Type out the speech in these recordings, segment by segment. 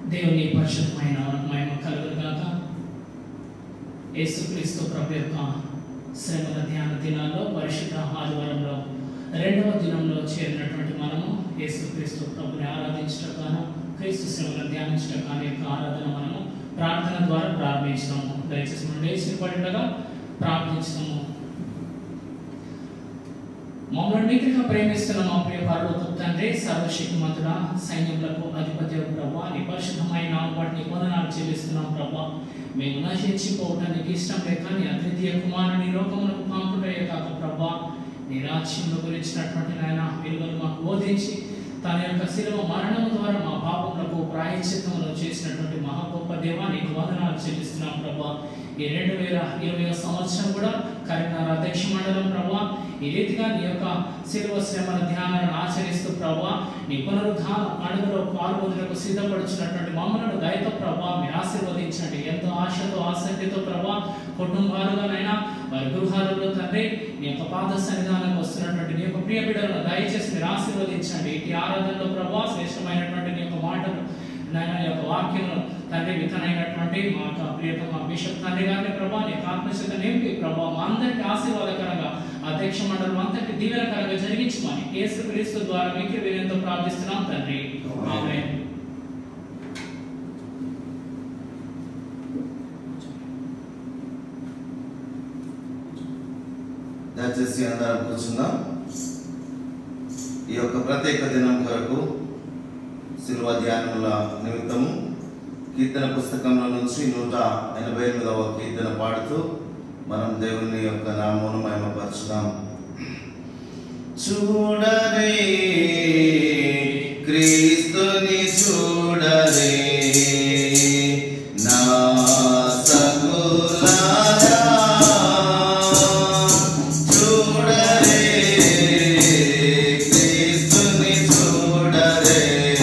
దేవుని పరిశుద్ధమైన మహిమ కలుగుగాక యేసుక్రీస్తు ప్రభు యొక్క శ్రమల ధ్యాన దినాల్లో పరిశుద్ధ ఆదివారంలో రెండవ దినంలో చేరినటువంటి మనము యేసుక్రీస్తు ప్రభుని ఆరాధించటకాను క్రీస్తు శ్రమల ధ్యానించటకాను యొక్క ఆరాధన మనము ప్రార్థన ద్వారా ప్రారంభించినాము దయచేసి మనం లేచి పడినగా ప్రార్థించినాము మమ్మల్ని మిగిలిగా ప్రేమిస్తున్న మా ప్రియ పరలోక తండ్రి సర్వశక్తిమంతుడా సైన్యములకు అధిపతి ప్రభా నీ పరిశుద్ధమైన నామపాటి నీ వందనాలు చెల్లిస్తున్నాం ప్రభా మేము నశించిపోవటానికి ఇష్టం లేక నీ అద్వితీయ కుమారుని లోకములకు పంపుటయే కాక ప్రభా నీ రాజ్యంలో గురించినటువంటి నాయన విలువలు మాకు బోధించి తన యొక్క శిలువ మరణం ద్వారా మా పాపములకు ప్రాయశ్చిత్తములు చేసినటువంటి మహా గొప్ప దేవా నీకు వందనాలు చెల్లిస్తున్నాం ప్రభా ఈ రెండు వేల ఇరవై సంవత్సరం కూడా కరీంనగర్ అధ్యక్ష మండలం ప్రభా ఈ రీతిగా నీ యొక్క శిలువ శ్రమల ధ్యానాలను ఆచరిస్తూ ప్రభా నీ పునరుద్ధాన పండుగలో పాల్గొనలకు సిద్ధపడుచున్నటువంటి మమ్మలను దయతో ప్రభా మీరు ఆశీర్వదించండి ఎంతో ఆశతో ఆసక్తితో ప్రభా కుటుంబాలుగానైనా వారి గృహాలలో తండ్రి నీ యొక్క పాద సన్నిధానానికి వస్తున్నటువంటి నీ యొక్క ప్రియ బిడ్డలను దయచేసి మీరు ఆశీర్వదించండి ఇటు ఆరాధనలో ప్రభా శ్రేష్టమైనటువంటి నీ యొక్క మాటలు నాయన నీ యొక్క వాక్యమును తండ్రి విత్తనైనటువంటి మా యొక్క ప్రియతమ బిషప్ తండ్రి గారిని ప్రభా నీ యొక్క ఆత్మశక్తి నింపి ప్రభా మా అందరికీ ఆశీర్వాదకరంగా అధ్యక్ష మండలం అంతటి దీవెనకరంగా జరిగించమని యేసు క్రీస్తు ద్వారా మీకు వీరంతో ప్రార్థిస్తున్నాం తండ్రి ఆమేన్ దయచేసి అందరం కూర్చుందాం ఈ యొక్క ప్రత్యేక దినం కొరకు శిల్వ ధ్యానముల నిమిత్తము కీర్తన పుస్తకంలో నుంచి నూట ఎనభై ఎనిమిదవ కీర్తన పాడుతూ మనం దేవుని యొక్క నామమును మహిమపరచుదాం చూడరే క్రీస్తుని చూడరే నా సకులారా చూడరే క్రీస్తుని చూడరే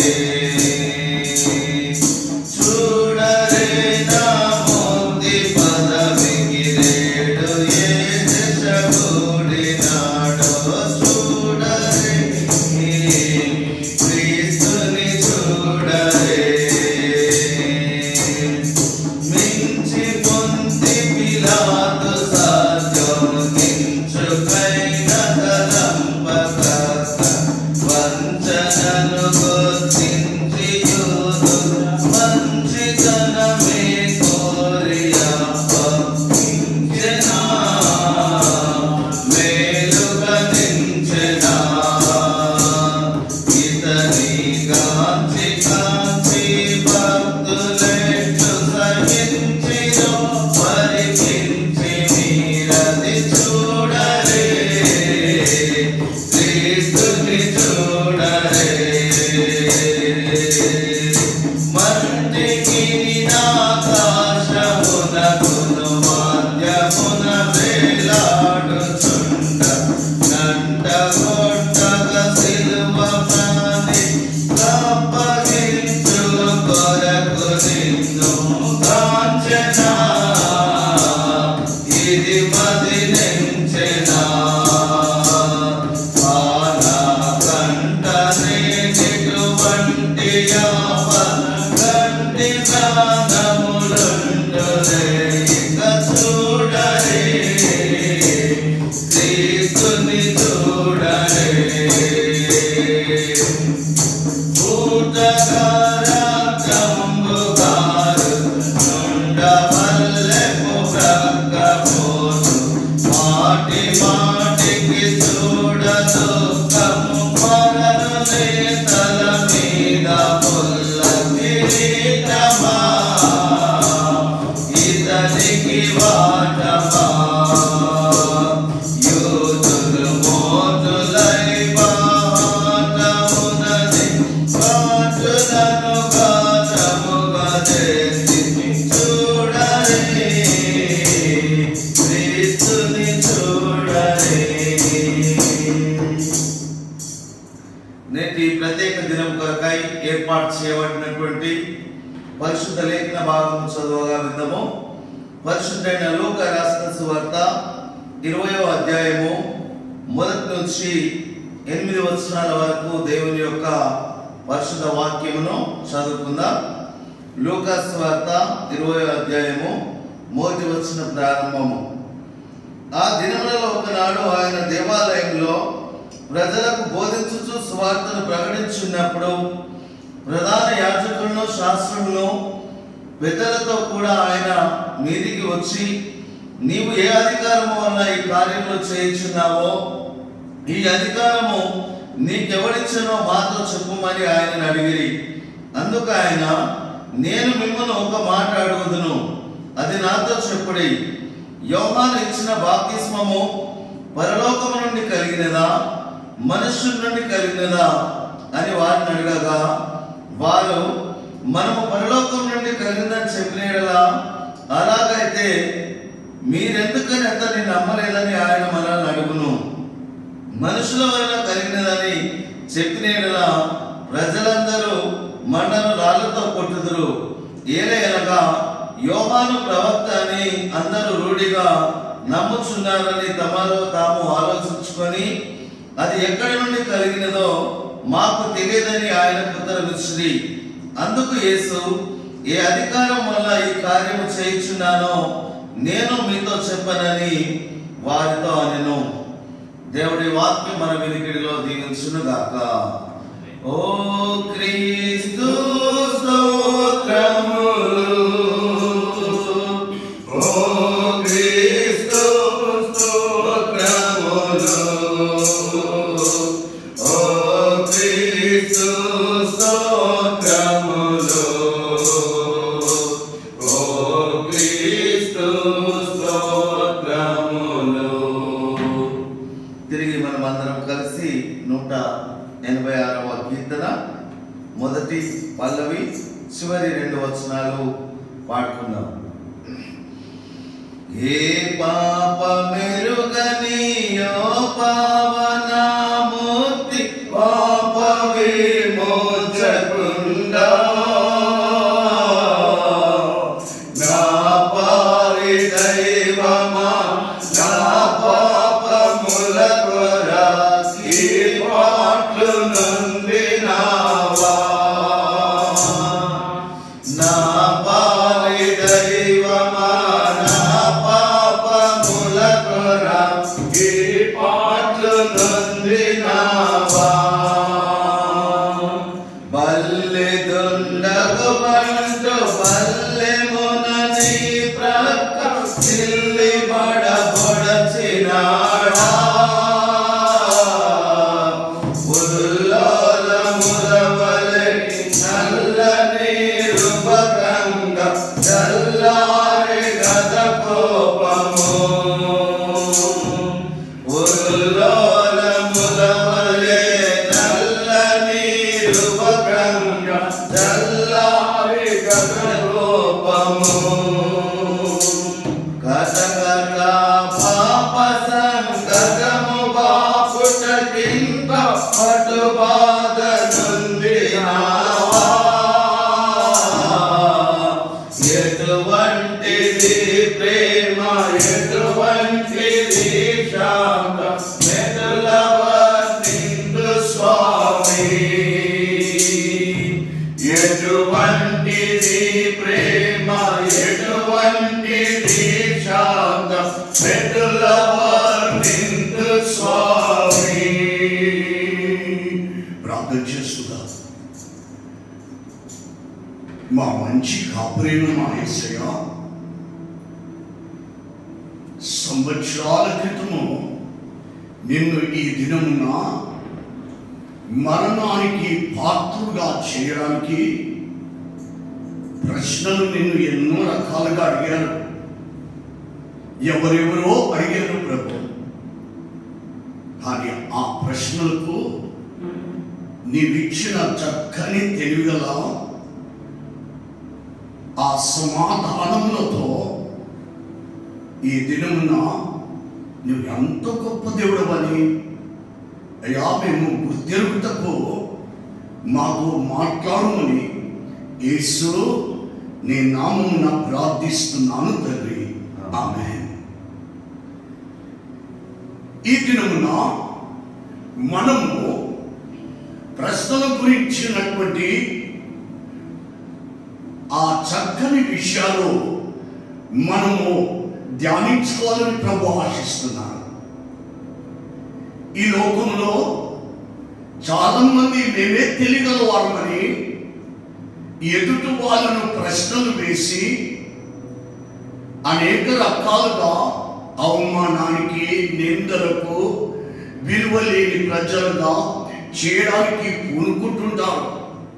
చూడరే నా ముంది పదవికిరేడు ఏ దశబూడినాడో చూడరే క్రీస్తుని చూడరే మించి పొంది పిలాతు సాధ్యము కించుకైన తలంపకర్త వంచనను గుర్తించి యూదు వంచితనమే కోరి అప్పగించెనా మేలుగా దించెనా ఇతని కాంచి కాంచి భక్తులెట్లు సహించిరో పరికించి మీరది చూడరే క్రీస్తుని చూడరే మంటికి నాకాశమునకును మాధ్యమున వేలాడుచుండ గంట కొట్టగ సిలువ ప్రాణి కప్పగించు కొరకు నిన్ను కాంచెనా ఇది మది నెంచెనా ఆనా కంటనే నిటువంటి గంటి ప్రాణములుండురే ఇక చూడరే క్రీస్తుని చూడరే ఊటగారాజంబుగారు నుండవల్లెపు ప్రక్కబోదు మాటి మాటికి చూడదు కము పరను నేతల మీద పుల్ల కిరీటమా ఇతనికి వాటమా యోధులు మోతులై బాటమునది పాటులను గాటముగా చేసి చూడరే క్రీస్తుని చూడరే నేటి ప్రత్యేక దినం కొరకై ఏర్పాటు చేయబడినటువంటి పరిశుద్ధ లేఖన భాగం చదువుగా విందము పరిశుద్ధైన లోక రాసిన సువార్త ఇరవయో అధ్యాయము మొదటి నుంచి ఎనిమిది వచనాల వరకు దేవుని యొక్క పరిశుద్ధ వాక్యమును చదువుకుందాం లూకాస్ వార్త ఇరవై అధ్యాయము మొదటి వచ్చిన ప్రారంభము ఆ దినములలో ఒకనాడు ఆయన దేవాలయంలో ప్రజలకు బోధించుచు సువార్తను ప్రకటించున్నప్పుడు ప్రధాన యాజకులను శాస్త్రులను పెద్దలతో కూడా ఆయన మీదికి వచ్చి నీవు ఏ అధికారము వల్ల ఈ కార్యములు చేయించున్నావో ఈ అధికారము నీకెవడిచ్చనో మాతో చెప్పుమని ఆయన అడిగిరి అందుకు ఆయన నేను మిమ్మల్ని ఒక మాట అడుగుదును అది నాతో చెప్పుడి యోహాను ఇచ్చిన బాప్తిస్మము పరలోకము నుండి కలిగినదా మనుష్యుల నుండి కలిగినదా అని వారిని అడగగా వారు మనము పరలోకం నుండి కలిగిందని చెప్పినలా అలాగైతే మీరెందుకని అతన్ని నమ్మలేదని ఆయన మనల్ని అడుగును మనుషుల వలన కలిగినదని చెప్పినలా ప్రజలందరూ మండను రాళ్లతో కొట్టుదురు ఏలయనగా యోహాను ప్రవక్త అని అందరూ రూఢిగా నమ్ముచున్నారని తమలో తాము ఆలోచించుకొని అది ఎక్కడి నుండి కలిగినదో మాకు తెలియదని ఆయన ఉత్తరమిచ్చింది అందుకు యేసు ఏ అధికారం వల్ల ఈ కార్యము చేయించున్నానో నేను మీతో చెప్పనని వారితో అనెను దేవుడి వాక్యం మన వినికిడిలో దీవించును గాక ఓ క్రీస్తు స్తోత్రములు ఓ క్రీస్తు స్తోత్రములు ఓ క్రీస్తు స్తోత్రములు ఓ క్రీస్తు స్తోత్రములు తిరిగి మనం అందరం కలిసి నూట ఎనభై ఆరవ కీర్తన మొదటి పల్లవి చివరి రెండు వచనాలు పాడుకుందాం ఏ పాప మెరుగని యో పావనామూర్తి పాప విమోచకుండా నా పారి దైవమా నా పాపముల కొరకి పాట్లు నొందినావా నా పారి దైవమా నా పాపముల కొరకి పాట్లు నొందినావా బల్లె దుండగు బంటు బల్లె మునని ప్రక్క చిల్లి బడ పొడచినాడా ఉల్లోల మురవలె నల్ల నీరు బకంగ చల్లారి గద కోపము ఉల్లోల మురవలె నల్ల నీరు బకంగ చల్లారి గద కోపము కథగత పాప సంగతము బాపుట కింద పటు బాధ నుండినావా ఎటువంటిది ప్రేమ ఎటువంటిది శాంత మెదలవ నిందు స్వామి ఎటువంటిది ప్రేమ ఎటువంటిది శాంత మెదలవ నిందు స్వామి ప్రార్థన చేస్తున్నా మా మంచి కాపురేను మా యేసయ్య సంవత్సరాల క్రితము నిన్ను ఈ దినమున మరణానికి పాత్రుగా చేయడానికి ప్రశ్నలు నిన్ను ఎన్నో రకాలుగా అడిగారు ఎవరెవరో అడిగారు ప్రభు కానీ ఆ ప్రశ్నలకు నీవిచ్చిన చక్కని తెలివిగల ఆ సమాధానములతో ఈ దినమున నువ్వు ఎంత గొప్ప దేవుడవని అయ్యా మేము గుర్తెరుగుటకు మాతో మాట్లాడమని యేసు నీ నామమున ప్రార్థిస్తున్నాను తండ్రి ఆమె ఈ దినమున మనము ప్రశ్నల గురించినటువంటి ఆ చక్కని విషయాలు మనము ధ్యానించుకోవాలని ప్రభు ఆశిస్తున్నారు ఈ లోకంలో చాలా మంది మేమే తెలియగలవారమని ఎదుటి వాళ్ళను ప్రశ్నలు వేసి అనేక రకాలుగా అవమానానికి నిందలకు విలువ లేని ప్రజలుగా చేయడానికి పూనుకుంటుంటారు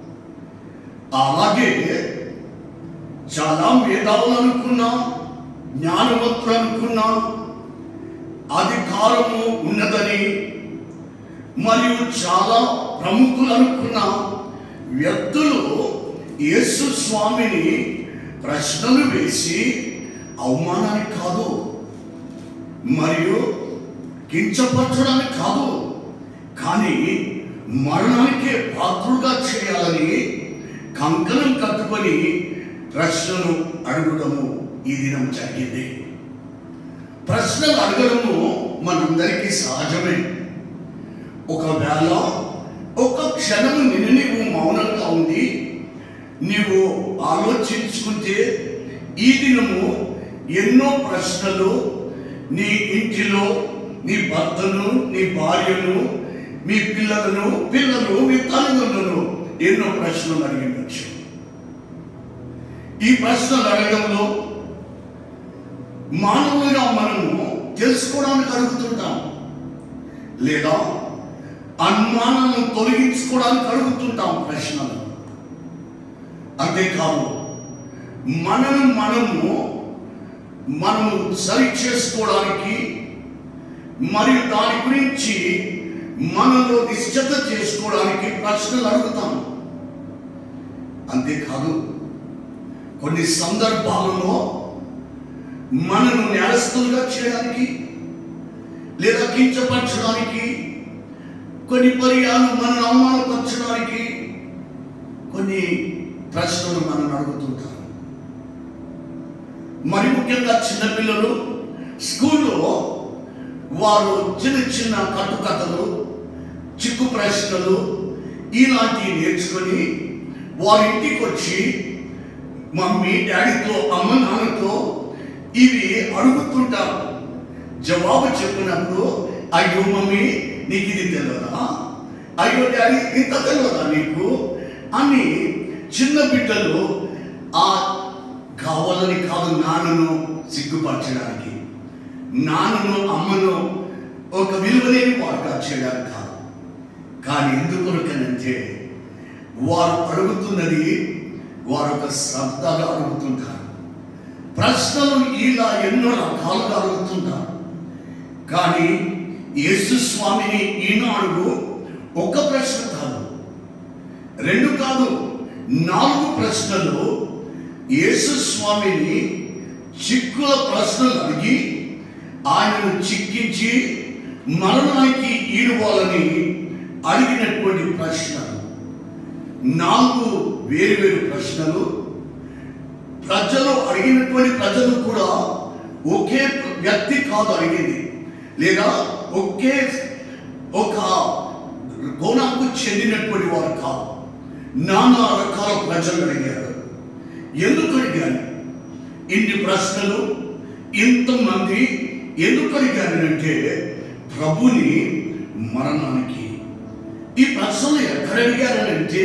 అలాగే చాలా మేధావులు అనుకున్నా జ్ఞానవంతులు అనుకున్నా అధికారము ఉన్నదని మరియు చాలా ప్రముఖులు అనుకున్న వ్యక్తులు యేసు స్వామిని ప్రశ్నలు వేసి అవమానానికి కాదు మరియు కించపరచడానికి కాదు కానీ మరణానికే పాత్రుడుగా చేయాలని కంకణం కట్టుకొని ప్రశ్నలు అడగడము ఈ దినం జరిగింది ప్రశ్నలు అడగడము మనందరికీ సహజమే ఒకవేళ ఒక క్షణము నిన్ను నీవు మౌనంగా ఉండి నీవు ఆలోచించుకుంటే ఈ దినము ఎన్నో ప్రశ్నలు నీ ఇంటిలో నీ భర్తను నీ భార్యను మీ పిల్లలను పిల్లలు మీ తల్లిదండ్రులను ఎన్నో ప్రశ్నలు అడిగిండొచ్చు ఈ ప్రశ్నలు అడగడంలో మానవులుగా మనము తెలుసుకోవడానికి అడుగుతుంటాం లేదా అనుమానాలను తొలగించుకోవడానికి అడుగుతుంటాం ప్రశ్నలు అంతేకాదు మనము మనము మనము సరి చేసుకోవడానికి మరియు దాని గురించి మనలో నిశ్చత చేసుకోవడానికి ప్రశ్నలు అడుగుతాం అంతేకాదు కొన్ని సందర్భాలలో మనను నేరస్తులుగా చేయడానికి లేదా కించపరచడానికి కొన్ని పర్యాలు మనను అవమానపరచడానికి కొన్ని ప్రశ్నలు మనం అడుగుతుంటారు మరి ముఖ్యంగా చిన్నపిల్లలు స్కూల్లో వారు చిన్న చిన్న కట్టుకథలు చిక్కు ప్రశ్నలు ఇలాంటివి నేర్చుకొని వారి ఇంటికి వచ్చి మమ్మీ డాడీతో అమ్మ నాన్నతో ఇవి అడుగుతుంటారు జవాబు చెప్పినప్పుడు అయ్యో మమ్మీ నీకు ఇది తెలియదా అయ్యో డాడీ ఇంత తెలియదా నీకు అని చిన్న బిడ్డలు ఆ కావాలని కాదు నాన్నను సిగ్గుపరచడానికి నాన్నను అమ్మను ఒక విలువలేని వాడుగా చేయడానికి కాదు కానీ ఎందుకొరకనంటే వారు అడుగుతున్నది వారు ఒక శ్రద్ధగా అడుగుతుంటారు ప్రశ్నలు ఇలా ఎన్నో రకాలుగా అడుగుతుంటారు కానీ యేసు స్వామిని ఈనాడు ఒక ప్రశ్న కాదు రెండు కాదు నాలుగు ప్రశ్నలు యేసు స్వామిని చిక్కుల ప్రశ్నలు అడిగి ఆయనను చిక్కించి మరణానికి ఈడుకోవాలని అడిగినటువంటి ప్రశ్నలు నాలుగు వేరు వేరు ప్రశ్నలు ప్రజలు అడిగినటువంటి ప్రజలు కూడా ఒకే వ్యక్తి కాదు అడిగింది లేదా ఒకే ఒక కోణంకు చెందినటువంటి వారు కాదు నానా రకాల ప్రజలు అడిగారు ఎందుకు అడిగారు ఇన్ని ప్రశ్నలు ఇంతమంది ఎందుకు అడిగారు అంటే ప్రభుని మరణానికి ఈ ప్రశ్నలు ఎక్కడ అడిగారనంటే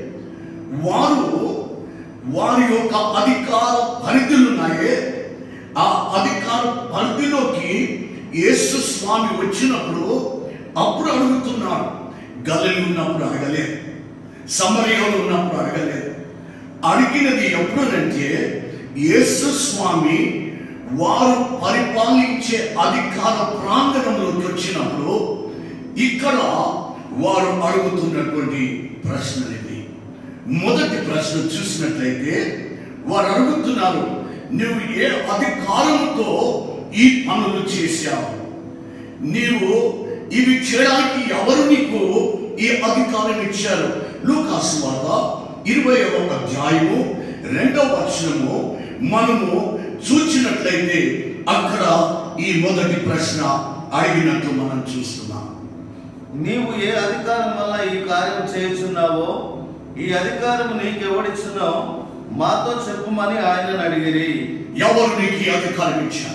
వారు వారి యొక్క అధికార పరిధులు ఉన్నాయే ఆ అధికార పరిధిలోకి యేసు స్వామి వచ్చినప్పుడు అప్పుడు అడుగుతున్నారు గల్లలు ఉన్నప్పుడు అడగలేదు సమరయంలో ఉన్నప్పుడు అడగలేదు అడిగినది ఎప్పుడంటే యేసు స్వామి వారు పరిపాలించే అధికార ప్రాంగణంలోకి వచ్చినప్పుడు ఇక్కడ వారు అడుగుతున్నటువంటి ప్రశ్నలు ఇవి మొదటి ప్రశ్న చూసినట్లయితే వారు అడుగుతున్నారు నువ్వు ఏ అధికారంతో ఈ పనులు చేశావు నీవు ఇవి చేయడానికి ఎవరు నీకు ఈ అధికారం ఇచ్చారు లూకాసు వార్త ఇరవై అధ్యాయము రెండవ వచనము మనము చూచినట్లయితే అక్కడ ఈ మొదటి ప్రశ్న అడిగినట్టు మనం చూస్తున్నాం నీవు ఏ అధికారం వల్ల ఈ కార్యం చేయుచున్నావో ఈ అధికారం నీకెవడిచ్చునో మాతో చెప్పుమని ఆయనను అడిగిరి ఎవరు నీకు ఈ అధికారం ఇచ్చారు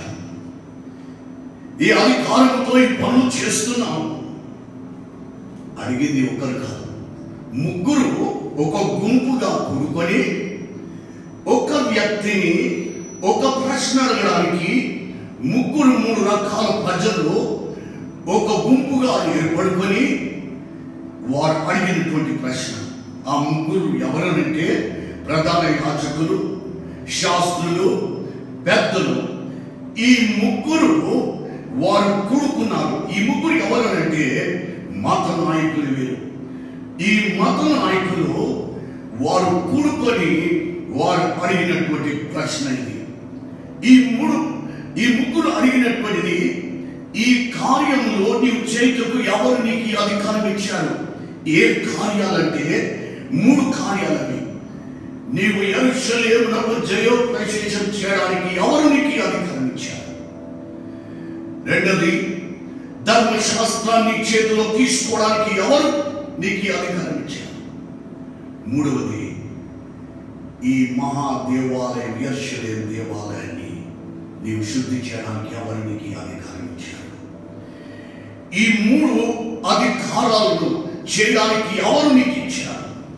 ఈ అధికారంతో ఈ పనులు చేస్తున్నావు అడిగింది ఒకరు కాదు ముగ్గురు ఒక గుంపుగా కూడుకొని ఒక వ్యక్తిని ఒక ప్రశ్న అడగడానికి ముగ్గురు మూడు రకాల ప్రజలు ఒక గుంపుగా ఏర్పడుకొని వారు అడిగినటువంటి ప్రశ్న ఆ ముగ్గురు ఎవరనంటే ప్రధాన యాజకులు శాస్త్రులు పెద్దలు ఈ ముగ్గురు వారు కూడుకున్నారు ఈ ముగ్గురు ఎవరనంటే మత నాయకులు వీరు ఈ మత నాయకులు వారు కూడుకొని వారు అడిగినటువంటి ప్రశ్న ఇది ఈ మూడు ఈ ముగ్గురు అడిగినటువంటిది ఈ కార్యంలో నీవు చేతుకు ఎవరు నీకు ఈ అధికారం ఇచ్చారు ఏ కార్యాలంటే మూడు కార్యాలవి నీవు ఎరుషలేమునకు జయోపశేషం చేయడానికి ఎవరు నీకు ఈ అధికారం ఇచ్చారు రెండోది ధర్మశాస్త్రాన్ని చేతిలో తీసుకోవడానికి ఎవరు నీకు ఈ అధికారం ఇచ్చారు మూడవది ఈ మహా దేవాలయం ఎర్షలేం దేవాలయాన్ని నీవు శుద్ధి చేయడానికి ఎవరు నీకు ఈ అధికారం ఇచ్చారు ఈ మూడు అధికారాలను చేయడానికి ఎవరు నీకు ఇచ్చారు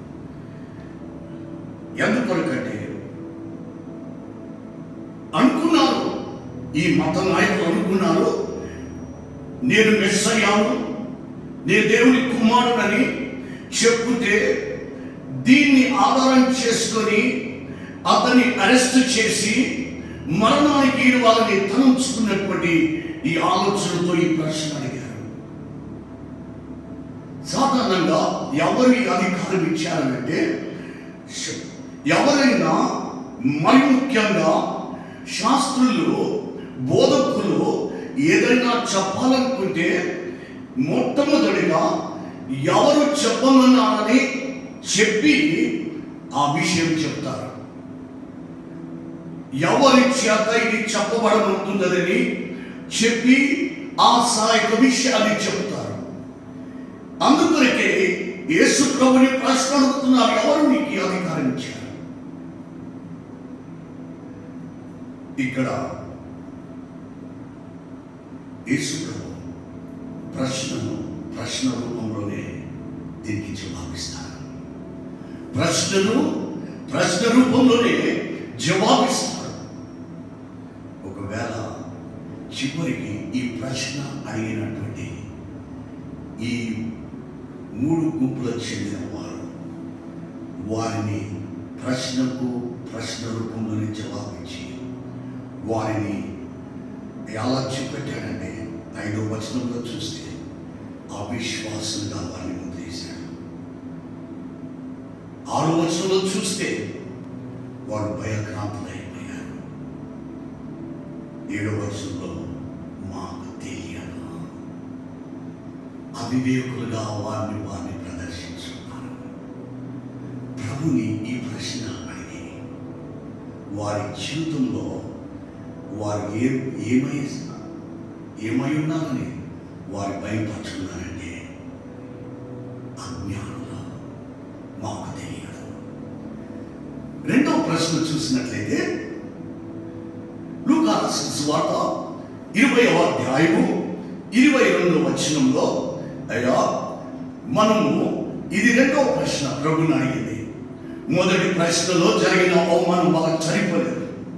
ఎందుకొరకంటే అనుకున్నారు ఈ మత నాయకులు అనుకున్నారు నేను మిస్ అయ్యాను నేను దేవుని కుమారుడని చెప్పుతే దీన్ని ఆధారం చేసుకొని అతన్ని అరెస్ట్ చేసి మరణానికి వాళ్ళని తలంచుకున్నటువంటి ఈ ఆలోచనతో ఈ ప్రశ్న అడిగారు సాధారణంగా ఎవరు ఈ అధికారం ఇచ్చారనంటే శ- ఎవరైనా మరి ముఖ్యంగా శాస్త్రులు బోధకులు ఏదైనా చెప్పాలనుకుంటే మొట్టమొదటిగా ఎవరు చెప్పమన్నారని చెప్పి ఆ విషయం చెప్తారు ఎవరి చేత ఇది చెప్పబడబోతున్నదని చెప్పి ఆ సహాయక విషయాన్ని చెప్తారు అందుకొరకే యేసు ప్రభుని ప్రశ్న అడుగుతున్నారు ఎవరు నీకు ఈ అధికారం ఇచ్చారు ఇక్కడ యేసు ప్రభు ప్రశ్నను ప్రశ్న రూపంలోనే దీనికి జవాబిస్తారు ప్రశ్నను ప్రశ్న రూపంలోనే జవాబిస్తారు ఒకవేళ చివరికి ఈ ప్రశ్న అడిగినటువంటి ఈ మూడు గుంపులకు చెందిన వారు వారిని ప్రశ్నకు ప్రశ్న రూపంలోనే జవాబిచ్చి వారిని ఎలా చూపెట్టాడంటే ఐదో వచనంలో చూస్తే అవిశ్వాసంగా వారిని ముద్రేశాడు ఆరో వచనంలో చూస్తే వారు భయక్రాంతులైపోయారు ఏడో వచనంలో మాకు తెలియదు అవివేకులుగా వారిని వారిని ప్రదర్శించుకున్నారు ప్రభుని ఈ ప్రశ్న అడిగి వారి జీవితంలో వారు ఏ ఏమై ఏమై ఉన్నారని వారు భయపరుచుకున్నారంటే అజ్ఞానులు మాకు తెలియదు రెండవ ప్రశ్న చూసినట్లయితే లూకాస్ స్వార్త ఇరవై అధ్యాయము ఇరవై రెండవ వచనంలో అయ్యా మనము ఇది రెండవ ప్రశ్న ప్రభుని అడిగింది మొదటి ప్రశ్నలో జరిగిన అవమానం వాళ్ళకి సరిపోలేదు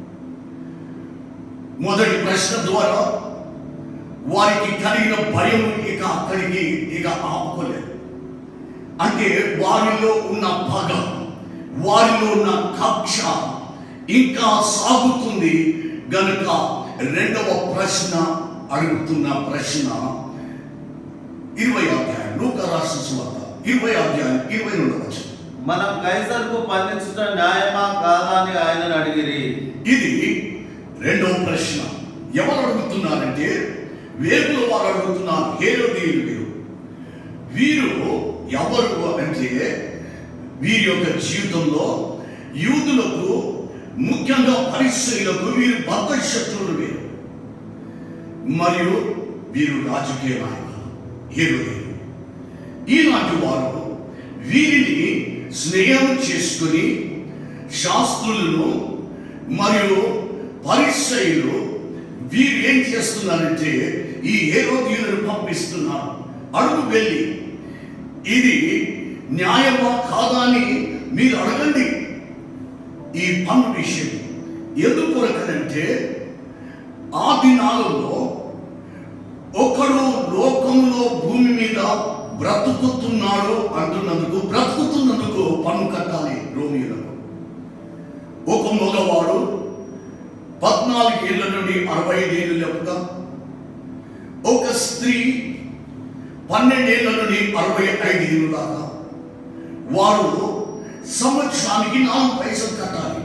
మొదటి ప్రశ్న ద్వారా వారికి కలిగిన భయం ఇక అక్కడికి ఇక ఆపుకోలేదు అంటే వారిలో ఉన్న పగ వారిలో ఉన్న కక్ష ఇంకా సాగుతుంది గనుక రెండవ ప్రశ్న అడుగుతున్న ప్రశ్న ఇరవై అధ్యాయం లోక రాష్ట్ర సువార్త ఇరవై అధ్యాయం ఇరవై రెండవ వచనం మనం కైసర్కు పండించుట న్యాయమా కాదా అని ఆయనను అడిగిరి ఇది రెండవ ప్రశ్న ఎవరు అడుగుతున్నారంటే వేగుల వారు అడుగుతున్నారు హేరోదీయులు వీరు వీరు ఎవరు అంటే వీరి యొక్క జీవితంలో యూదులకు ముఖ్యంగా పరిశ్రమలకు వీరు బద్ద శత్రువులు వీరు మరియు వీరు రాజకీయ నాయకులు హేరోదీయులు ఈనాటి వారు వీరిని స్నేహం చేసుకొని శాస్త్రులను మరియు పరిచయులు వీరు ఏం చేస్తున్నారంటే ఈ హేరోదీయులను పంపిస్తున్నారు అడుగు వెళ్ళి ఇది న్యాయమా కాదా అని మీరు అడగండి ఈ పన్ను విషయం ఎందుకొరకనంటే ఆ దినాలలో ఒకడు లోకంలో భూమి మీద బ్రతుకుతున్నాడు అంటున్నందుకు బ్రతుకుతున్నందుకు పన్ను కట్టాలి రోమిలకు ఒక మగవాడు పద్నాలుగు ఏళ్ళ నుండి అరవై ఐదేళ్ళు లేపుగా ఒక స్త్రీ పన్నెండేళ్ల నుండి అరవై ఐదు ఏళ్ళు దాకా వారు సంవత్సరానికి నాలుగు పైసలు కట్టాలి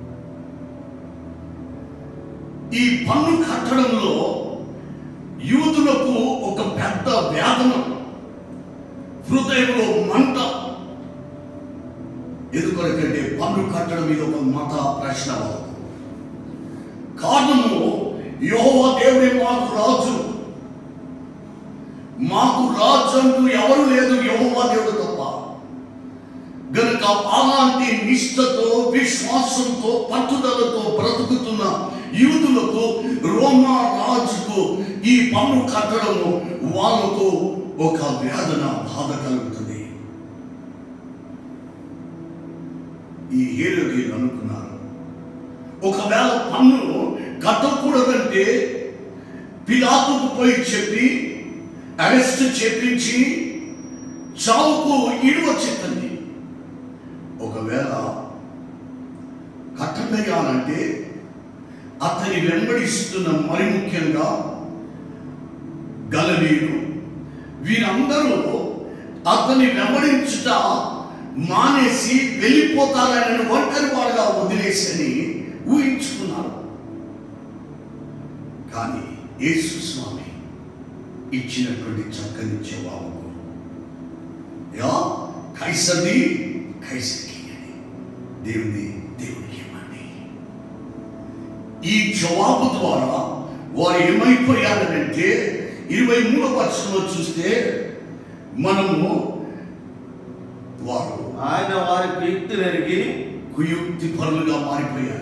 ఈ పన్ను కట్టడంలో యూతులకు ఒక పెద్ద వేదన హృదయంలో మంట ఎందుకొరకంటే పన్ను కట్టడం మీద ఒక మత ప్రశ్న వాళ్ళకు. కారణము యెహోవా దేవుడే మాకు రాజు మాకు రాజు అంటూ ఎవరు లేదు యెహోవా దేవుడు తప్ప గనుక అలాంటి నిష్ఠతో విశ్వాసంతో పట్టుదలతో బ్రతుకుతున్న యూదులకు రోమా రాజుకు ఈ పన్ను కట్టడము వాళ్ళకు ఒక వేదన బాధ కలుగుతుంది ఈ హేరోదీయులు అనుకున్నారు ఒకవేళ పన్ను కట్టకూడదంటే పిలాతుకు పోయి చెప్పి అరెస్ట్ చేపించి చావుకు ఇడువ చెప్పింది ఒకవేళ కట్టగయ్యాలంటే అతని వెంబడిస్తున్న మరి ముఖ్యంగా గలనీయులు వీరందరూ అతని వెంబడించుట మానేసి వెళ్ళిపోతారని ఒంటరి వాడుగా వదిలేసని ఊహించుకున్నారు కానీ యేసు స్వామి ఇచ్చినటువంటి చక్కని జవాబు యా కైసది కైసకి అని దేవుని దేవునికి ఇవ్వండి ఈ జవాబు ద్వారా వారు ఏమైపోయారనంటే ఇరవై మూడవ వర్షంలో చూస్తే మనము వారు ఆయన వారి కీర్తి నెరిగి కుయుక్తి పరులుగా మారిపోయారు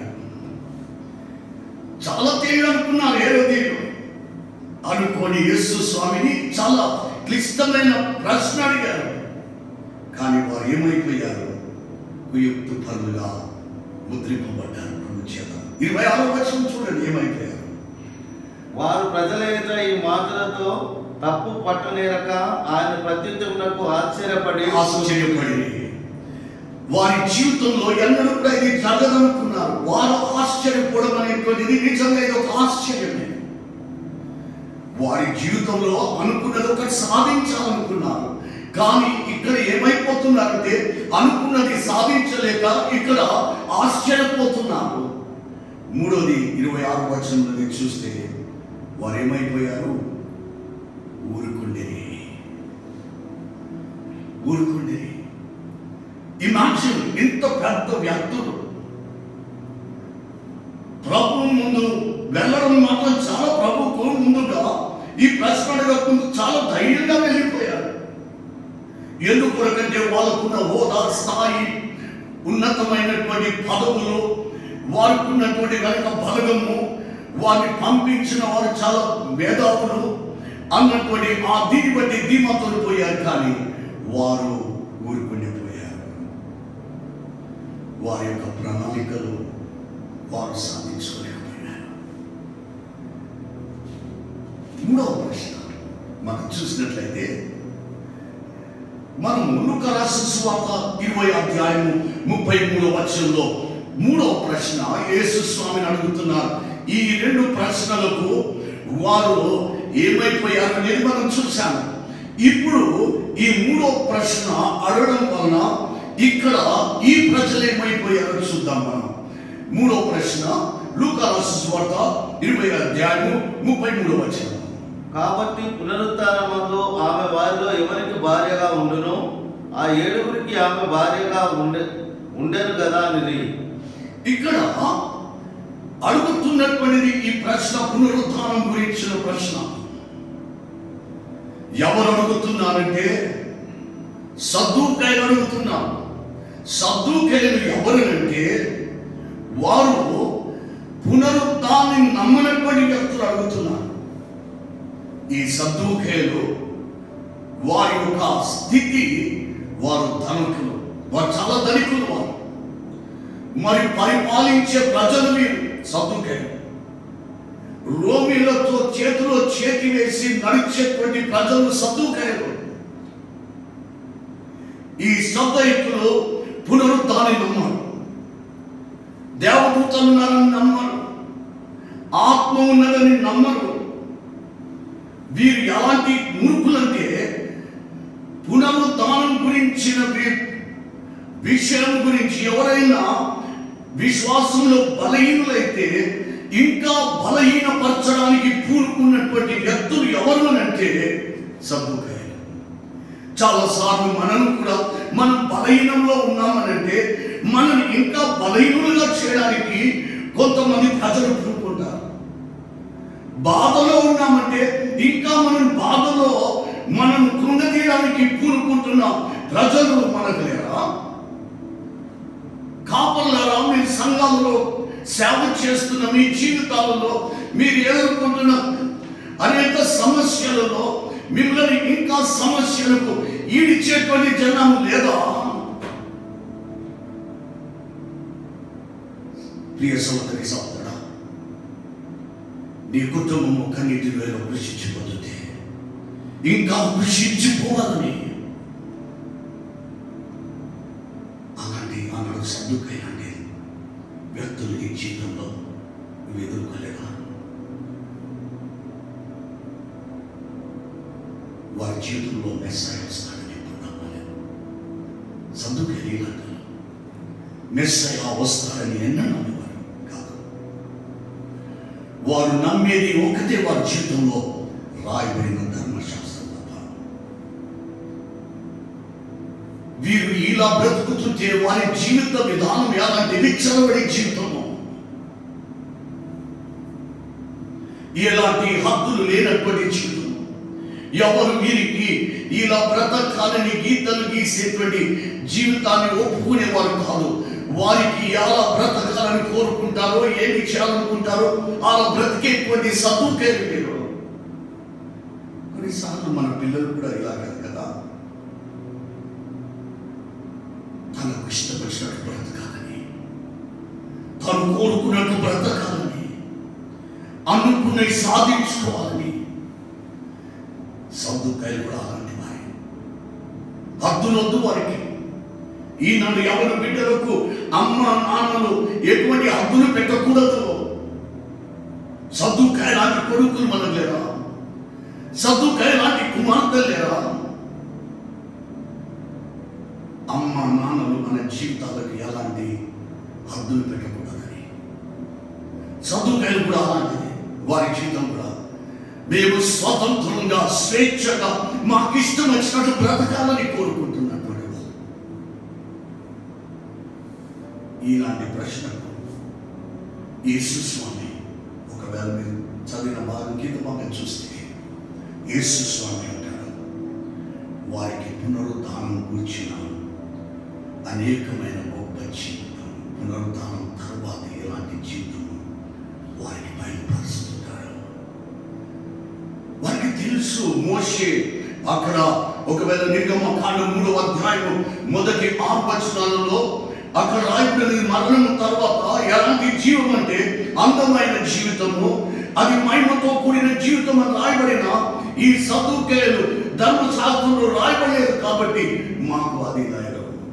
చాలా తేలిక అనుకున్నారు ఏ రోజు అనుకోని యేసు స్వామిని చాలా క్లిష్టమైన ప్రశ్న అడిగారు కానీ వారు ఏమైపోయారు కుయుక్తి పరులుగా ముద్రింపబడ్డారు ప్రభు చేత ఇరవై ఆరో వచ్చిన చూడండి ఏమైపోయారు వారు ప్రజల ఎదుట ఈ మాటలతో తప్పు పట్టనేరక ఆయన ప్రత్యుత్తమునకు ఆశ్చర్యపడి ఆశ్చర్యపడి వారి జీవితంలో ఎన్నడూ కూడా ఇది జరగదనుకున్నారు వారు ఆశ్చర్యపోవడం అనేటువంటిది నిజంగా ఇది ఒక ఆశ్చర్యమే వారి జీవితంలో అనుకున్నది ఒకటి సాధించాలనుకున్నారు కానీ ఇక్కడ ఏమైపోతున్నారంటే అనుకున్నది సాధించలేక ఇక్కడ ఆశ్చర్యపోతున్నారు మూడోది ఇరవై ఆరు వచనంలో చూస్తే వారు ఏమైపోయారు ఊరుకుండేది ఊరుకుండేది ఇమాజిన్ ఇంత పెద్ద వ్యక్తులు ప్రభు ముందు వెళ్ళడం మాత్రం చాలా ప్రభుకు ముందుగా ఈ ప్రశ్న అడగక ముందు చాలా ధైర్యంగా వెళ్ళిపోయారు ఎందుకొరకంటే వాళ్ళకున్న హోదా స్థాయి ఉన్నతమైనటువంటి పదవులు వారికి ఉన్నటువంటి వెనక బలగము వారిని పంపించిన వారు చాలా మేధావులు అన్నటువంటి ఆ దీన్ని బట్టి ధీమాతో పోయారు కానీ వారు ఊరుకుని పోయారు వారి యొక్క ప్రణాళికలు వారు సాధించుకోలేకపోయారు మూడవ ప్రశ్న మనం చూసినట్లయితే మనం మునుక రాసిన సువార్త ఇరవై అధ్యాయము ముప్పై మూడవ వచనంలో మూడవ ప్రశ్న యేసు స్వామిని అడుగుతున్నారు ఈ రెండు ప్రశ్నలకు వారు ఏమైపోయారు అనేది మనం చూశాము ఇప్పుడు ఈ మూడో ప్రశ్న అడగడం వలన ఇక్కడ ఈ ప్రజలు ఏమైపోయారో చూద్దాం మనం మూడో ప్రశ్న లూకా రాసిన సువార్త ఇరవై అధ్యాయము ముప్పై మూడవ వచనం కాబట్టి పునరుత్థానమందు ఆమె వారిలో ఎవరికి భార్యగా ఉండునో ఆ ఏడుగురికి ఆమె భార్యగా ఉండే ఉండేను కదా అనేది ఇక్కడ అడుగుతున్నటువంటిది ఈ ప్రశ్న పునరుద్ధానం గురించిన ప్రశ్న ఎవరు అడుగుతున్నారంటే సద్దుకాయలు అడుగుతున్నారు సద్దుకేయులు ఎవరనంటే వారు పునరుద్ధాన్ని నమ్మనటువంటి వ్యక్తులు అడుగుతున్నారు ఈ సద్దుకేయులు వారి యొక్క స్థితి వారు ధనికులు వారు చాలా ధనికులు వారు మరి పరిపాలించే ప్రజలు వీరు సద్దుకేయులు రోమిలతో చేతిలో చేతి వేసి నడిచేటువంటి ప్రజలు సద్దుకేయులు ఈ సద్దయులు పునరుద్ధాన్ని నమ్మరు దేవదూతలు ఉన్నారని నమ్మరు ఆత్మ ఉన్నదని నమ్మరు వీరు ఎలాంటి మూర్ఖులంటే పునరుద్ధానం గురించిన వి- విషయం గురించి ఎవరైనా విశ్వాసంలో బలహీనులైతే ఇంకా బలహీనపరచడానికి పూనుకున్నటువంటి వ్యక్తులు ఎవరు అని అంటే సబ్బుకాయలు చాలాసార్లు మనం కూడా మనం బలహీనంలో ఉన్నామనంటే మనం ఇంకా బలహీనులుగా చేయడానికి కొంతమంది ప్రజలు పూనుకుంటారు బాధలో ఉన్నామంటే ఇంకా మనం బాధలో మనం కృంగతీయడానికి పూనుకుంటున్న ప్రజలు మనకు లేరా కాపల్లారా మీరు సంఘాలలో సేవ చేస్తున్న మీ జీవితాలలో మీరు ఎదుర్కొంటున్న అనేక సమస్యలలో మిమ్మల్ని ఇంకా సమస్యలకు ఈడిచ్చేటువంటి జనం లేదా ప్రియ సహోదరి సహోదరా నీ కుటుంబము కన్నీటిలో కృషించిపోతుంది ఇంకా కృషించిపోవాలని అలాంటి ఆనాడు సర్దుకైనాంటి వ్యక్తులు నీ జీవితంలో నువ్వు ఎదుర్కోలేదా వారి జీవితంలో మెస్సాయ వస్తాడని ఎప్పుడు నమ్మలేదు సర్దుకై నీలంటారు మెస్సాయ వస్తాడని ఎన్న నమ్మేవారు కాదు వారు నమ్మేది ఒకటే వారి జీవితంలో రాయబడిన ధర్మశాస్త్రం తప్ప వీరు ఇలా బ్రతుకుతుంటే వారి జీవిత విధానం ఎలాంటి విచ్చలబడి జీవితము ఎలాంటి హద్దులు లేనటువంటి జీవితం ఎవరు వీరికి ఇలా బ్రతకాలని గీతలు గీసేటువంటి జీవితాన్ని ఒప్పుకునేవారు కాదు వారికి ఎలా బ్రతకాలని కోరుకుంటారో ఏమి చేయాలనుకుంటారో అలా బ్రతికేటువంటి సదుకే లేరు కొన్నిసార్లు మన పిల్లలు కూడా ఇలాగే కదా తనకు ఇష్టపడినట్టు బ్రతకాలని తను కోరుకున్నట్టు బ్రతకాలని అనుకున్నవి సాధించుకోవాలని సర్దుకాయలు కూడా అలాంటి వారి హద్దులొద్దు వారికి ఈనాడు ఎవరి బిడ్డలకు అమ్మ నాన్నలు ఎటువంటి హద్దులు పెట్టకూడదు సర్దుకాయ లాంటి కొడుకులు మనకు లేరా సర్దుకాయ లాంటి కుమార్తెలు లేరా అమ్మ నాన్నలు మన జీవితాలకు ఎలాంటి హద్దులు పెట్టకూడదని చదువుకాయలు కూడా అలాంటిది వారి జీవితం కూడా మేము స్వతంత్రంగా స్వేచ్ఛగా మాకు ఇష్టం వచ్చినట్టు బ్రతకాలని కోరుకుంటున్నటువంటి వాళ్ళు ఇలాంటి ప్రశ్నకు యేసు స్వామి ఒకవేళ మీరు చదివిన భాగం కింద భాగం చూస్తే యేసు స్వామి అంటాడు వారికి పునరుద్ధానం కూర్చిన అనేకమైన గొప్ప జీవితం పునరుద్ధానం తర్వాత ఎలాంటి జీవితం వారికి బయలుపరుస్తుంటాడు వారికి తెలుసు మోషే అక్కడ ఒకవేళ నిర్గమ కాండం మూడవ అధ్యాయం మొదటి ఆరు వచనాలలో అక్కడ రాయబడినది మరణం తర్వాత ఎలాంటి జీవం అంటే అందమైన జీవితము అది మహిమతో కూడిన జీవితం అని రాయబడిన ఈ సదుకేలు ధర్మశాస్త్రంలో రాయబడలేదు కాబట్టి మాకు అది రాయడం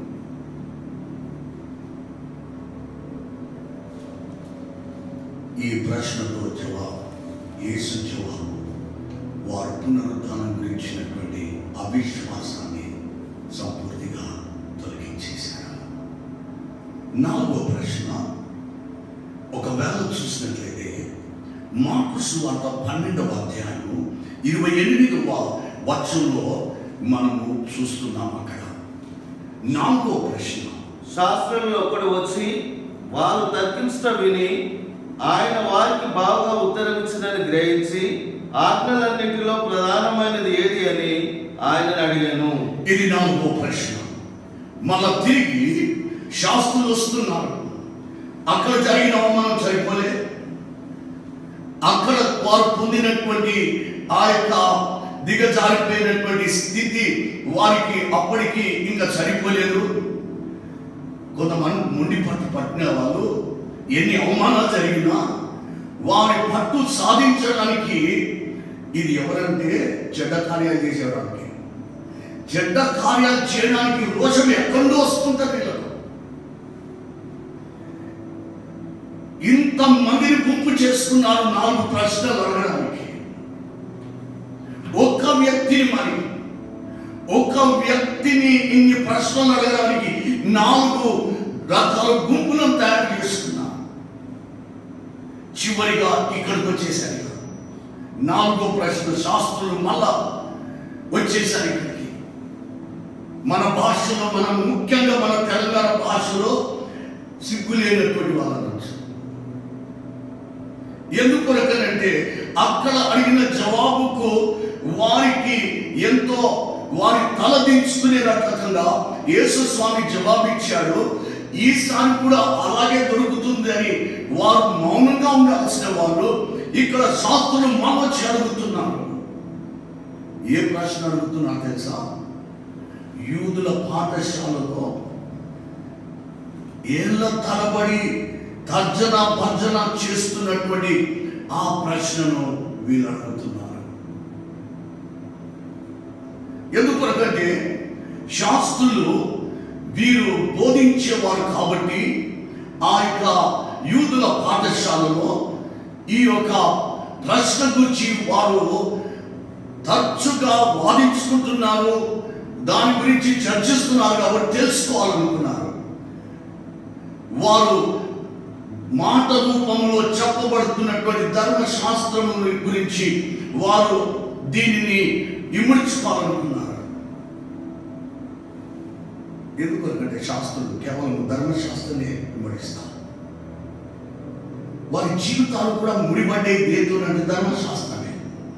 ఈ ప్రశ్నతో జవాబు యేసు జవాబు వారు పునరుద్ధానం గురించినటువంటి అవిశ్వాసాన్ని సంపూర్తిగా తొలగించేశారు నాలుగో ప్రశ్న ఒకవేళ చూసినట్లయితే మార్కు సువార్త పన్నెండవ అధ్యాయం ఇరవై ఎనిమిదవ వచనంలో మనము చూస్తున్నాం అక్కడ నాలుగో ప్రశ్న శాస్త్రంలో ఒకడు వచ్చి వారు తర్కించడం విని ఆయన వారికి బాగా ఉత్తరమిచ్చిందని గ్రహించి ఆజ్ఞలన్నింటిలో ప్రధానమైనది ఏది అని ఆయనను అడిగాను ఇది నాలుగో ప్రశ్న మళ్ళా తిరిగి శాస్త్రులు వస్తున్నారు అక్కడ జరిగిన అవమానం సరిపోలే అక్కడ వారు పొందినటువంటి ఆ యొక్క దిగజారిపోయినటువంటి స్థితి వారికి అప్పటికి ఇంకా సరిపోలేదు కొంతమంది ముండి పట్టు పట్టిన వాళ్ళు ఎన్ని అవమానాలు జరిగినా వారి పట్టు సాధించడానికి ఇది ఎవరంటే చెడ్డ కార్యాలు చేసేవారికి చెడ్డ కార్యాలు చేయడానికి రోషం ఎక్కడో వస్తుంటుంది వీళ్ళకు ఇంత మందిని గుంపు చేసుకున్నారు నాలుగు ప్రశ్నలు అడగడానికి ఒక్క వ్యక్తిని మరి ఒక వ్యక్తిని ఇన్ని ప్రశ్నలు అడగడానికి నాలుగు రకాల గుంపులను తయారు చేసుకున్నారు చివరిగా ఇక్కడికి వచ్చేసరికి నాలుగో ప్రశ్న శాస్త్రులు మళ్ళా వచ్చేసారు ఇక్కడికి మన భాషలో మనం ముఖ్యంగా మన తెలంగాణ భాషలో సిగ్గులేనటువంటి వాళ్ళు అనొచ్చు ఎందుకొరకనంటే అక్కడ అడిగిన జవాబుకు వారికి ఎంతో వారి తల దించుకునే రకంగా యేసు స్వామి జవాబిచ్చాడు ఈసారి కూడా అలాగే దొరుకుతుంది అని వారు మౌనంగా ఉండాల్సిన వాళ్ళు ఇక్కడ శాస్త్రులు మామొచ్చి అడుగుతున్నారు ఏ ప్రశ్న అడుగుతున్నారు తెలుసా యూదుల పాఠశాలలో ఏళ్ళ తరబడి తర్జన భర్జన చేస్తున్నటువంటి ఆ ప్రశ్నను వీళ్ళు అడుగుతున్నారు ఎందుకొరకంటే శాస్త్రులు వీరు బోధించేవారు కాబట్టి ఆ యొక్క యూదుల పాఠశాలలో ఈ యొక్క ప్రశ్న గురించి వారు తరచుగా వాదించుకుంటున్నారు దాని గురించి చర్చిస్తున్నారు కాబట్టి తెలుసుకోవాలనుకున్నారు వారు మాట రూపంలో చెప్పబడుతున్నటువంటి ధర్మశాస్త్రము గురించి వారు దీనిని ఇముడ్చుకోవాలనుకున్నారు ఎందుకంటే శాస్త్రులు కేవలం ధర్మశాస్త్రమే ఇమ్మడిస్తారు వారి జీవితాలు కూడా ముడిపడ్డే దేంతోనంటే ధర్మశాస్త్రమే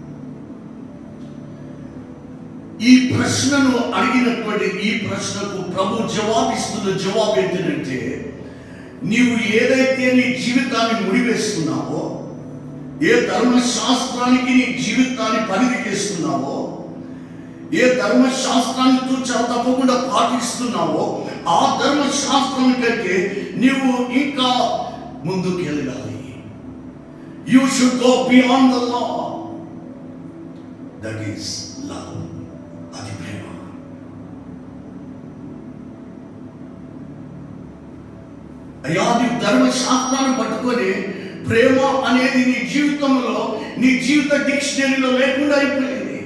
ఈ ప్రశ్నను అడిగినటువంటి ఈ ప్రశ్నకు ప్రభు జవాబిస్తున్న జవాబు ఏంటంటే నీవు ఏదైతే నీ జీవితాన్ని ముడివేస్తున్నావో ఏ ధర్మశాస్త్రానికి నీ జీవితాన్ని పరిధి చేస్తున్నావో ఏ ధర్మశాస్త్రాన్ని తూచా తప్పకుండా పాటిస్తున్నావో ఆ ధర్మశాస్త్రం కంటే నీవు ఇంకా ముందుకు వెళ్ళాలి you should go beyond the law that is love అది ప్రేమ అయ్యా నీవు ధర్మశాస్త్రాన్ని పట్టుకొని ప్రేమ అనేది నీ జీవితంలో నీ జీవిత డిక్షనరీలో లేకుండా అయిపోయింది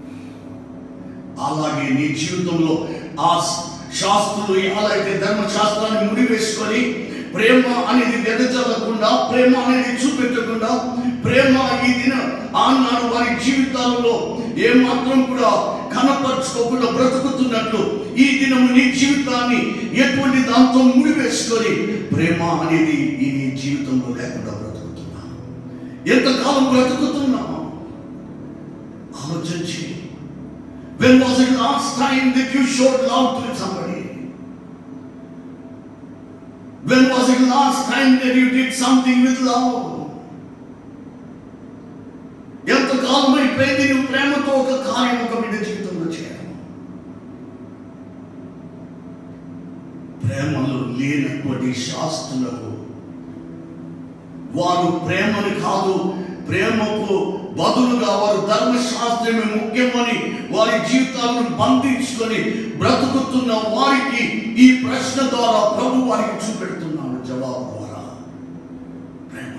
అలాగే నీ జీవితంలో ఆ శాస్త్రులు ఎలా అయితే ధర్మశాస్త్రాన్ని ముడివేసుకొని ప్రేమ అనేది వెదజల్లకుండా ప్రేమ అనేది చూపెట్టకుండా ప్రేమ ఈ దిన ఆనాడు వారి జీవితాలలో ఏమాత్రం కూడా కనపరుచుకోకుండా బ్రతుకుతున్నట్లు ఈ దినము నీ జీవితాన్ని ఎటువంటి దాంతో ముడివేసుకొని ప్రేమ అనేది ఈ నీ జీవితంలో లేకుండా బ్రతుకుతున్నా ఎంతకాలం బ్రతుకుతున్నా ఆలోచించి When was it last time that you showed love to somebody? When was it last time that you did something with love? ఎంతకాలం అయిపోయింది నువ్వు ప్రేమతో ఒక కార్యం ఒక బిడ్డ జీవితంలో చేయడం ప్రేమలో లేనటువంటి శాస్త్రులకు వారు ప్రేమని కాదు ప్రేమకు బదులుగా వారు ధర్మశాస్త్రమే ముఖ్యమని వారి జీవితాలను బంధించుకొని బ్రతుకుతున్న వారికి ఈ ప్రశ్న ద్వారా ప్రభు వారికి చూపెడుతున్నాడు జవాబు ద్వారా ప్రేమ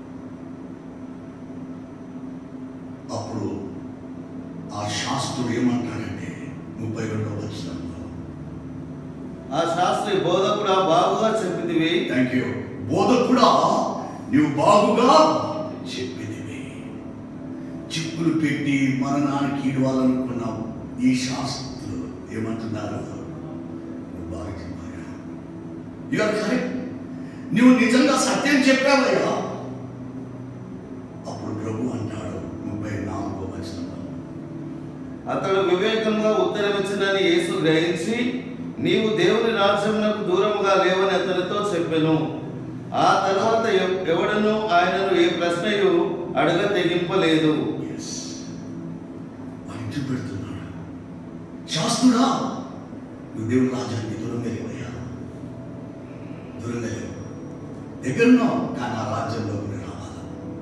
అప్పుడు ఆ శాస్త్రుడు ఏమంటాడంటే ముప్పై రెండవ వచనంలో ఆ శాస్త్రి బోధకుడా బాగుగా చెప్పితివి థ్యాంక్ యూ బోధకుడా నువ్వు బాగుగా చెప్పినవి చిక్కులు పెట్టి మరణానికి ఇవ్వాలనుకున్నావు ఈ శాస్త్రులు ఏమంటున్నారు నువ్వు బాగా చెప్పాయా యు ఆర్ కరెక్ట్ నువ్వు నిజంగా సత్యం చెప్పావయ్యా అప్పుడు ప్రభు అంటాడు ముప్పై నాలుగో వచనంలో అతడు వివేకంగా ఉత్తరమిచ్చినని యేసు గ్రహించి నీవు దేవుని రాజ్యమునకు దూరముగా లేవని అతనితో చెప్పెను ఆ తర్వాత ఎవ- ఎవడను ఆయనను ఏ ప్రశ్నయు అడగ తెగింపలేదు Yes. వాడిని చూపెడుతున్నాడు శాస్త్రుడా నువ్వు దేవుని రాజ్యానికి దూరంగా లేవయ్యా దూరంగా లేవు దగ్గరున్నావు కానీ ఆ రాజ్యంలోకి నువ్వు రావాలి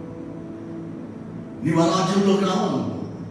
నీవు ఆ రాజ్యంలోకి రావాలి నువ్వు.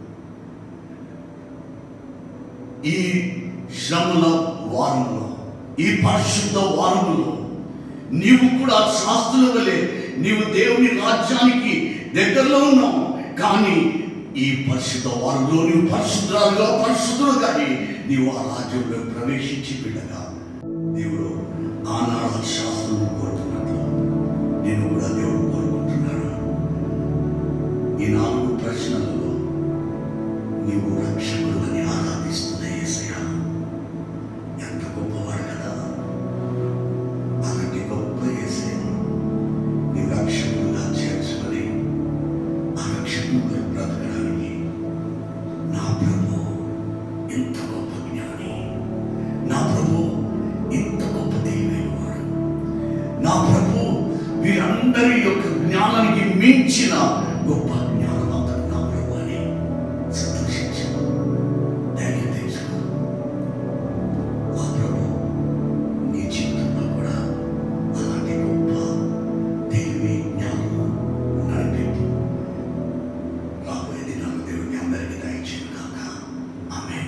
ఈ శ్రమల వారంలో ఈ పరిశుద్ధ వారములో నీవు కూడా శాస్త్రుల వలె నీవు దేవుని రాజ్యానికి దగ్గరలో ఉన్నావు కానీ ఈ పరిశుద్ధ వారంలో నీవు పరిశుద్ధురాలుగా పరిశుద్ధులు కానీ నీవు ఆ రాజ్యంలో ప్రవేశించి బిడ్డగా దేవుడు ఆనాడు శాస్త్రం కోరుతున్నట్లు నేను కూడా దేవుడు కోరుకుంటున్నాడు ఈ నాలుగు ప్రశ్నలలో నీవు రక్షకుడు అని ఆరాధిస్తున్న యేసయ్య ఎంత గొప్పవాడు కదా అలాంటి గొప్ప యేసయ్య నీ రక్షకుడుగా చేర్చుకొని ఆ రక్షకుడు కొరకు బ్రతకడానికి నా ప్రభు ఎంత గొప్ప జ్ఞాని నా ప్రభు ఎంత గొప్ప దైవైన వాడు నా ప్రభు వీరందరి యొక్క జ్ఞానానికి మించిన గొప్ప జ్ఞానవంతుడు నా ప్రభు అని సంతోషించు ధైర్యం తెచ్చుకో ఆ ప్రభు నీ జీవితంలో కూడా అలాంటి గొప్ప తెలివి జ్ఞానము నడిపింపు రాబోయే దినాలు దేవుని అందరికీ దయచేయను కాక ఆమె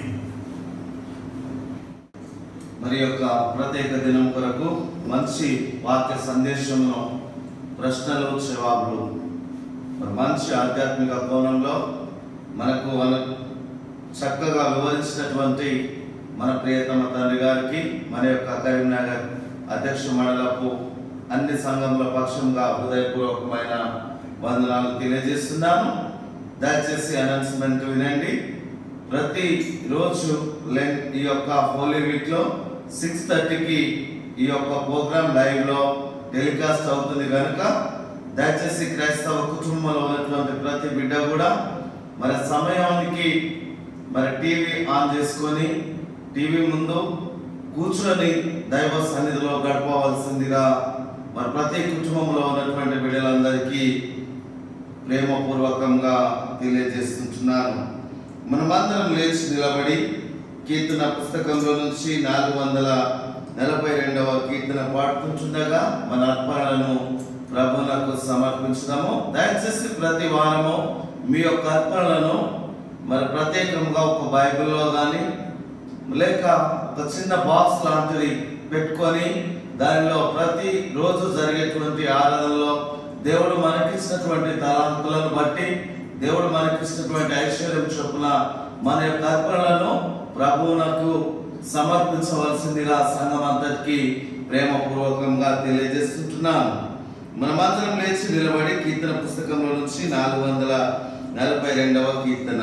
మరి యొక్క ప్రత్యేక దినం కొరకు మంచి వాక్య సందేశంలో ప్రశ్నలు జవాబులు మరి మంచి ఆధ్యాత్మిక కోణంలో మనకు మన చక్కగా వివరించినటువంటి మన ప్రియతమ తండ్రి గారికి మన యొక్క కరీంనగర్ అధ్యక్ష మండలపు అన్ని సంఘముల పక్షంగా హృదయపూర్వకమైన వందనాలు తెలియజేస్తున్నాను దయచేసి అనౌన్స్మెంట్ వినండి ప్రతి రోజు లెన్ ఈ యొక్క హోలీ వీక్ లో సిక్స్ థర్టీకి ఈ యొక్క ప్రోగ్రామ్ లైవ్ లో టెలికాస్ట్ అవుతుంది కనుక దయచేసి క్రైస్తవ కుటుంబంలో ఉన్నటువంటి ప్రతి బిడ్డ కూడా మరి సమయానికి మరి టీవీ ఆన్ చేసుకొని టీవీ ముందు కూర్చొని దైవ సన్నిధిలో గడపవలసిందిగా మరి ప్రతి కుటుంబంలో ఉన్నటువంటి బిడ్డలందరికీ ప్రేమపూర్వకంగా తెలియజేస్తుంటున్నాను మనమందరం లేచి నిలబడి కీర్తన పుస్తకంలో నుంచి నాలుగు వందల నలభై రెండవ కీర్తన పాడుతుంటుండగా మన అర్పణలను ప్రభునకు సమర్పించుదాము దయచేసి ప్రతి వారము మీ యొక్క అర్పణలను మరి ప్రత్యేకంగా ఒక బైబిల్లో కానీ లేక ఒక చిన్న బాక్స్ లాంటిది పెట్టుకొని దానిలో ప్రతి రోజు జరిగేటువంటి ఆరాధనలో దేవుడు మనకిచ్చినటువంటి తలాంతులను బట్టి దేవుడు మనకిచ్చినటువంటి ఐశ్వర్యం చొప్పున మన యొక్క అర్పణలను ప్రభువునకు సమర్పించవలసిందిగా సంఘం అంతటికి ప్రేమపూర్వకంగా తెలియజేస్తుంటున్నాను మనమందరం లేచి నిలబడి కీర్తన పుస్తకంలో నుంచి నాలుగు వందల నలభై రెండవ కీర్తన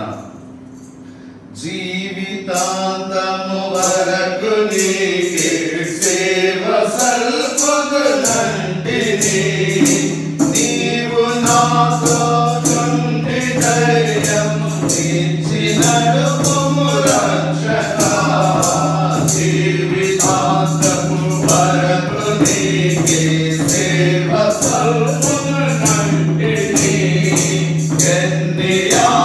జీవితాంతము వరకు నీకే సేవ సల్పుదునంటిని నీవు నాతో చుంటి ధైర్యము ఇచ్చి నడుపుము రక్షక జీవితాంతము వరకు నీకే సేవ సల్పుదునంటిని ఎన్ని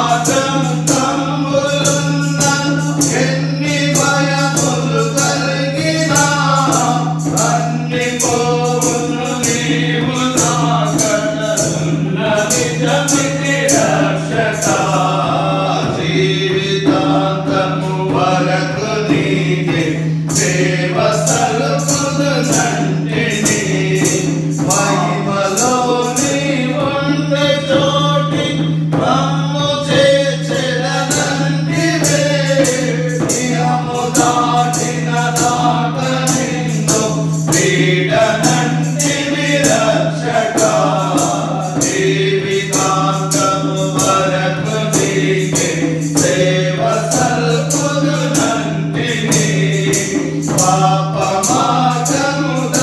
ఆటంకములున్నా ఎన్ని భయములు కలిగినా అన్ని పోవును నీవు నాకనున్న నిజమితి రక్షక జీవితాంతము వరకు నీకే సేవ సలుపుదునంటిని మహిమలో నీ ఉండే చోటి మమ్ము చేర్చెదనంటివే. ఇహము దాటిన దాటనిన్ను వీడనంటివి రక్షక. జీవితాంతము వరకు నీకే సేవ సల్పుదునంటిని. పాపమార్గము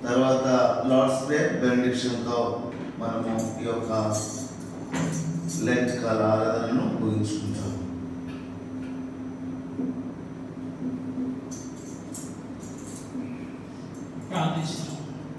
తర్వాత లార్డ్స్ డే బెనిడిక్షన్తో మనము ఈ యొక్క లెంట్ కాల ఆరాధనను ముగించుకుంటాం ప్రార్థిస్తున్నాం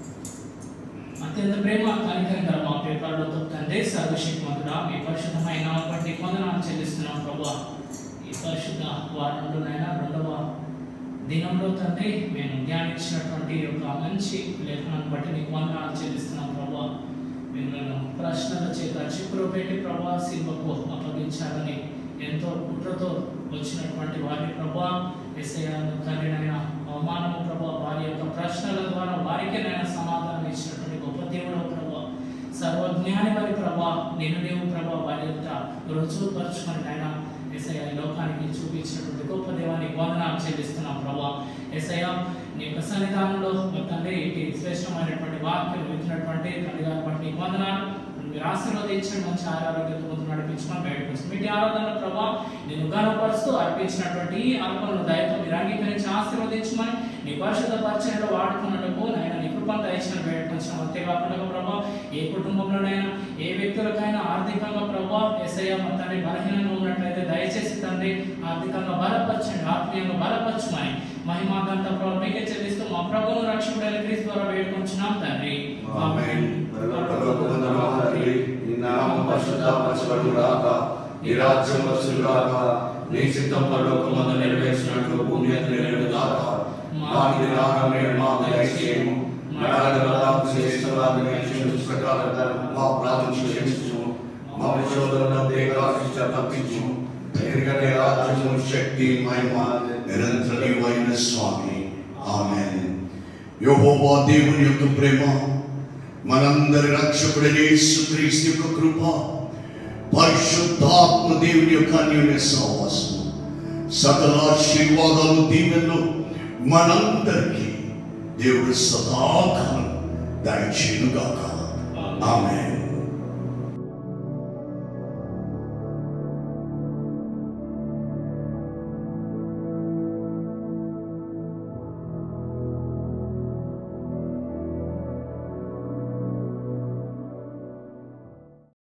అత్యంత ప్రేమ కనికరంగా మా పేపర్లో తండ్రి సర్వశక్తిమంతుడా మీ పరిశుద్ధమైన బట్టి వందనాలు చెల్లిస్తున్నాం ప్రభా ఈ పరిశుద్ధ వారంలోనైనా రెండవ దినంలో తండ్రి మేము ధ్యానించినటువంటి ఒక మంచి లేఖనాన్ని బట్టి నీకు వందనాలు చెల్లిస్తున్నాం ప్రభా మిమ్మల్ని ప్రశ్నల చేత చిక్కులో పెట్టి ప్రభా శిల్వకు అప్పగించాలని ఎంతో కుట్రతో వచ్చినటువంటి వారిని ప్రభా ఎస్ఐను తండ్రినైనా అవమానము ప్రభా వారి యొక్క ప్రశ్నల ద్వారా వారికే నైనా సమాధానం ఇచ్చినటువంటి గొప్ప దేవుడు ప్రభా సర్వజ్ఞాని వారి ప్రభా నేను నీవు ప్రభా వారి యొక్క రుజువుపరచుకొని ఆయన ఎస్ఐ లోకానికి చూపించినటువంటి గొప్ప దేవానికి వందనాలు చెల్లిస్తున్నాం ప్రభా ఎస్ఐ నీ యొక్క సన్నిధానంలో తండ్రి ఇటు శ్రేష్టమైనటువంటి వాక్యం వింటున్నటువంటి తండ్రి గారి బట్టి నీకు వందనాలు మీరు ఆశీర్వదించండి మంచి ఆరోగ్యంతో ముందు నడిపించుకొని బయటకు మీ ఆరాధన ప్రభా నేను గనపరుస్తూ అర్పించినటువంటి ఈ అర్పణను దయతో మీరు అంగీకరించి ఆశీర్వదించమని నీ పరిశుద్ధ పరిచయంలో వాడుకున్నట్టుకు నాయన నీ కృపను దయచిన బయటకు అంతేకాకుండా ప్రభా ఏ కుటుంబంలోనైనా ఏ వ్యక్తులకైనా ఆర్థికంగా ప్రభా ఎస్ఐ తండ్రి బలహీనంగా ఉన్నట్లయితే దయచేసి తండ్రి ఆర్థికంగా బలపరచండి ఆత్మీయంగా బలపరచమని మహిమాకంత ప్రభావ మీకే చెల్లిస్తూ మా ప్రభువును రక్షకుడైన క్రీస్తు ద్వారా వేడుకొంచున్నాం తండ్రి ఆమేన్. పరలోకమందున మా తండ్రి, నీ నామం పరిశుద్ధపరచబడుగాక, నీ రాజ్యం వచ్చుగాక, నీ చిత్తం పరలోకమందు నెరవేర్చినట్లు భూమి మీద నెరవేరుగాక. మాకి ఆహారం నేడు మాకు దయచేయము. మా అపరాధములను చేసిన వారిని మేము క్షమించు ప్రకారం మా అపరాధములను క్షమించుము. మా విరోధులను దేహాశిక్ష తప్పించుము. ఎందుకంటే రాజ్యము శక్తి మహిమ నిరంతరమైన స్వామి ఆమెన్ యెహోవా దేవుని యొక్క ప్రేమ మనందరి రక్షకుడైన యేసుక్రీస్తు యొక్క కృప పరిశుద్ధాత్మ దేవుని యొక్క అన్యోన్య సహవాసం సకల ఆశీర్వాదాలు దీవెనలు మనందరికీ దేవుడు సదాకాలం దయచేయుగాక ఆమెన్